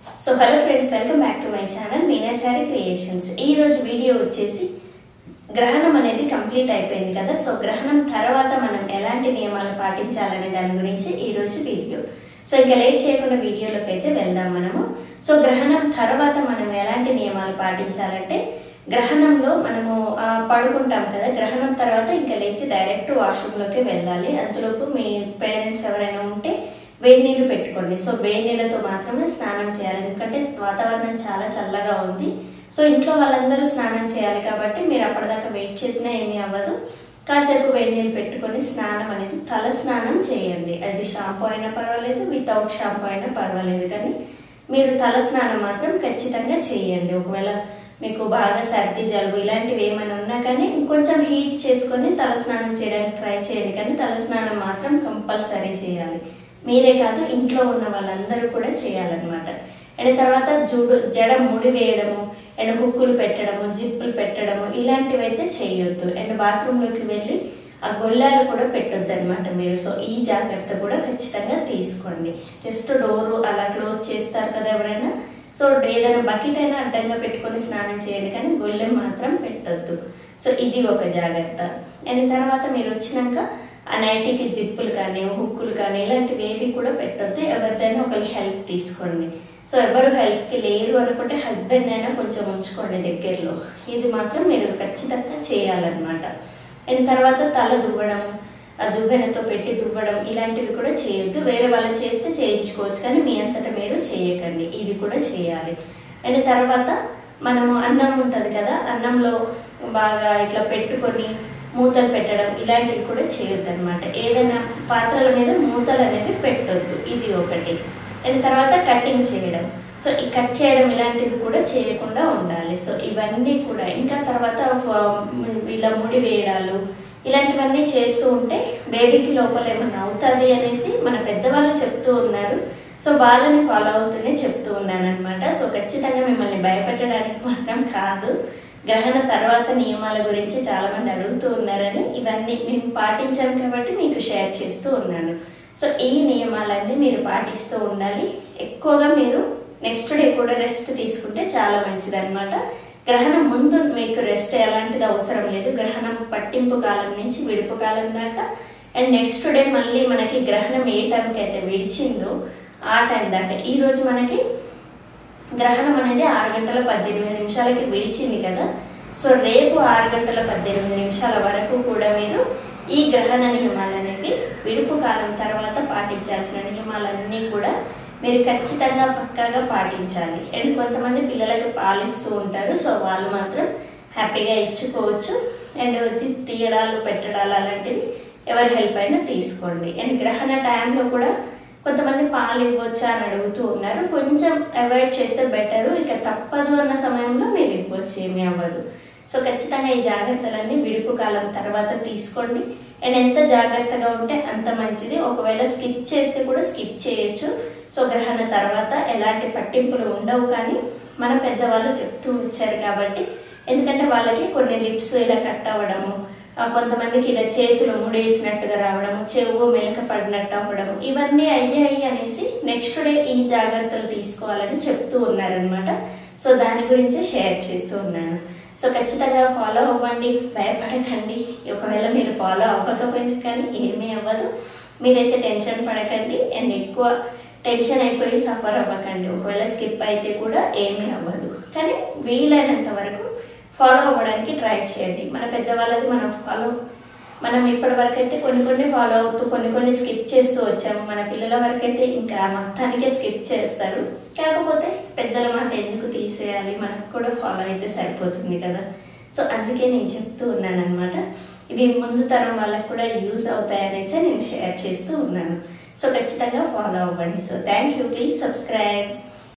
so hello friends welcome back to my channel Meenachari creations ఈ రోజు video వచ్చేసి గ్రహణం అనేది కంప్లీట్ అయిపోయింది కదా సో గ్రహణం తర్వాత మనం ఎలాంటి నియమాలు పాటించాలనే దాని గురించి ఈ రోజు వీడియో సో ఇంకా లేట్ చేయకుండా వీడియోలోకి అయితే వెళ్దాం మనము సో గ్రహణం తర్వాత మనం ఎలాంటి నియమాలు పాటించాలంటే గ్రహణంలో మనము ఆ, పడుకుంటాం కదా గ్రహణం తర్వాత ఇంకా లేచి డైరెక్ట్ వాష్రూమ్లోకి వెళ్ళాలి అంతలోపు మీ పేరెంట్స్ ఎవరైనా ఉంటే వేడి నీళ్ళు పెట్టుకోండి సో వేడి నీళ్ళతో మాత్రమే స్నానం చేయాలి ఎందుకంటే వాతావరణం చాలా చల్లగా ఉంది సో ఇంట్లో వాళ్ళందరూ స్నానం చేయాలి కాబట్టి మీరు అప్పటిదాకా వెయిట్ చేసినా ఏమీ అవ్వదు కాసేపు వేడి నీళ్ళు పెట్టుకొని స్నానం అనేది తల స్నానం చేయండి అది షాంపూ అయినా పర్వాలేదు వితౌట్ షాంపూ అయినా పర్వాలేదు కానీ మీరు తల స్నానం మాత్రం ఖచ్చితంగా చేయండి ఒకవేళ మీకు బాగా సర్ది జలుబు ఇలాంటివి ఏమైనా ఉన్నా కానీ ఇంకొంచెం హీట్ చేసుకొని తల స్నానం చేయడానికి ట్రై చేయండి కానీ తల స్నానం మాత్రం కంపల్సరీ చేయాలి మీరే కాదు ఇంట్లో ఉన్న వాళ్ళందరూ కూడా చేయాలన్నమాట అండ్ తర్వాత జుడు జడ ముడి వేయడము అండ్ హుక్కులు పెట్టడము జిప్పులు పెట్టడము ఇలాంటివి అయితే చేయొద్దు అండ్ బాత్రూంలోకి వెళ్ళి ఆ గొల్లాలు కూడా పెట్టొద్దు అనమాట మీరు సో ఈ జాగ్రత్త కూడా ఖచ్చితంగా తీసుకోండి జస్ట్ డోరు అలా క్లోజ్ చేస్తారు కదా ఎవరైనా సో ఏదైనా బకెట్ అయినా అడ్డంగా పెట్టుకొని స్నానం చేయండి కానీ గొల్లెం మాత్రం పెట్టొద్దు సో ఇది ఒక జాగ్రత్త అండ్ తర్వాత మీరు వచ్చినాక ఆ నైటీకి జిప్పులు కానీ హుక్కులు కానీ ఇలాంటివి ఏవి కూడా పెట్టొద్దు ఎవరిదైనా ఒకరి హెల్ప్ తీసుకోండి సో ఎవరు హెల్ప్కి లేరు అనుకుంటే హస్బెండ్ అయినా కొంచెం ఉంచుకోండి దగ్గరలో ఇది మాత్రం మీరు ఖచ్చితంగా చేయాలన్నమాట అండ్ తర్వాత తల దువ్వడం ఆ దువ్వెనతో పెట్టి దువ్వడం ఇలాంటివి కూడా చేయొద్దు వేరే వాళ్ళు చేస్తే చేయించుకోవచ్చు కానీ మీ అంతటా మీరు చేయకండి ఇది కూడా చేయాలి అండ్ తర్వాత మనము అన్నం ఉంటుంది కదా అన్నంలో బాగా ఇట్లా పెట్టుకొని మూతలు పెట్టడం ఇలాంటివి కూడా చేయొద్దు అనమాట ఏదైనా పాత్రల మీద మూతలు అనేవి పెట్టొద్దు ఇది ఒకటి అండ్ తర్వాత కటింగ్ చేయడం సో ఈ కట్ చేయడం ఇలాంటివి కూడా చేయకుండా ఉండాలి సో ఇవన్నీ కూడా ఇంకా తర్వాత ఫ- ఇలా ముడి వేయడాలు ఇలాంటివన్నీ చేస్తూ ఉంటే బేబీకి లోపల ఏమన్నా అవుతుంది అనేసి మన పెద్దవాళ్ళు చెప్తూ ఉన్నారు సో వాళ్ళని ఫాలో అవుతూనే చెప్తూ ఉన్నాను అనమాట సో ఖచ్చితంగా మిమ్మల్ని భయపెట్టడానికి మాత్రం కాదు గ్రహణ తర్వాత నియమాల గురించి చాలా మంది అడుగుతూ ఉన్నారని ఇవన్నీ మేము పాటించాం కాబట్టి మీకు షేర్ చేస్తూ ఉన్నాను సో ఈ నియమాలన్నీ మీరు పాటిస్తూ ఉండాలి ఎక్కువగా మీరు నెక్స్ట్ డే కూడా రెస్ట్ తీసుకుంటే చాలా మంచిది అనమాట గ్రహణం ముందు మీకు రెస్ట్ ఎలాంటిది అవసరం లేదు గ్రహణం పట్టింపు కాలం నుంచి విడుపు కాలం దాకా అండ్ నెక్స్ట్ డే మళ్ళీ మనకి గ్రహణం ఏ టైంకి అయితే విడిచిందో ఆ టైం దాకా ఈ రోజు మనకి గ్రహణం అనేది ఆరు గంటల పద్దెనిమిది నిమిషాలకి విడిచింది కదా సో రేపు ఆరు గంటల పద్దెనిమిది నిమిషాల వరకు కూడా మీరు ఈ గ్రహణ నియమాలు అనేవి విడుపు కాలం తర్వాత పాటించాల్సిన నియమాలన్నీ కూడా మీరు ఖచ్చితంగా పక్కాగా పాటించాలి అండ్ కొంతమంది పిల్లలకి పాలిస్తూ ఉంటారు సో వాళ్ళు మాత్రం హ్యాపీగా ఇచ్చుకోవచ్చు అండ్ వచ్చి తీయడాలు పెట్టడాలు అలాంటివి ఎవరి హెల్ప్ అయినా తీసుకోండి అండ్ గ్రహణ టైంలో కూడా కొంతమంది పాలు ఇవ్వచ్చా అని అడుగుతూ ఉన్నారు కొంచెం అవాయిడ్ చేస్తే బెటరు ఇక తప్పదు అన్న సమయంలో మీరు ఇవ్వచ్చు ఏమీ అవ్వదు సో ఖచ్చితంగా ఈ జాగ్రత్తలన్నీ విడుపు కాలం తర్వాత తీసుకోండి అండ్ ఎంత జాగ్రత్తగా ఉంటే అంత మంచిది ఒకవేళ స్కిప్ చేస్తే కూడా స్కిప్ చేయొచ్చు సో గ్రహణ తర్వాత ఎలాంటి పట్టింపులు ఉండవు కానీ మన పెద్దవాళ్ళు చెప్తూ వచ్చారు కాబట్టి ఎందుకంటే వాళ్ళకి కొన్ని లిప్స్ ఇలా కట్ అవ్వడము ఆ, కొంతమందికి ఇలా చేతులు ముడేసినట్టుగా రావడము చెవు మెలక పడినట్టు అవ్వడము ఇవన్నీ అయ్యాయి అనేసి నెక్స్ట్ డే ఈ జాగ్రత్తలు తీసుకోవాలని చెప్తూ ఉన్నారనమాట సో దాని గురించి షేర్ చేస్తూ ఉన్నాను సో ఖచ్చితంగా ఫాలో అవ్వండి భయపడకండి ఒకవేళ మీరు ఫాలో అవ్వకపోయినా కానీ ఏమీ అవ్వదు మీరైతే టెన్షన్ పడకండి అండ్ ఎక్కువ టెన్షన్ అయిపోయి సఫర్ అవ్వకండి ఒకవేళ స్కిప్ అయితే కూడా ఏమీ అవ్వదు కానీ వీలైనంత వరకు ఫాలో అవ్వడానికి ట్రై చేయండి మన పెద్దవాళ్ళది మనం ఫాలో మనం ఇప్పటి వరకు అయితే కొన్ని కొన్ని ఫాలో అవుతూ కొన్ని కొన్ని స్కిప్ చేస్తూ వచ్చాము మన పిల్లల వరకు అయితే ఇంకా మొత్తానికే స్కిప్ చేస్తారు కాకపోతే పెద్దల మాట ఎందుకు తీసేయాలి మనకు కూడా ఫాలో అయితే సరిపోతుంది కదా సో అందుకే నేను చెప్తూ ఉన్నాను అనమాట ఇవి ముందు తరం వాళ్ళకు కూడా యూస్ అవుతాయనేసి నేను షేర్ చేస్తూ ఉన్నాను సో ఖచ్చితంగా ఫాలో అవ్వండి so thank you please subscribe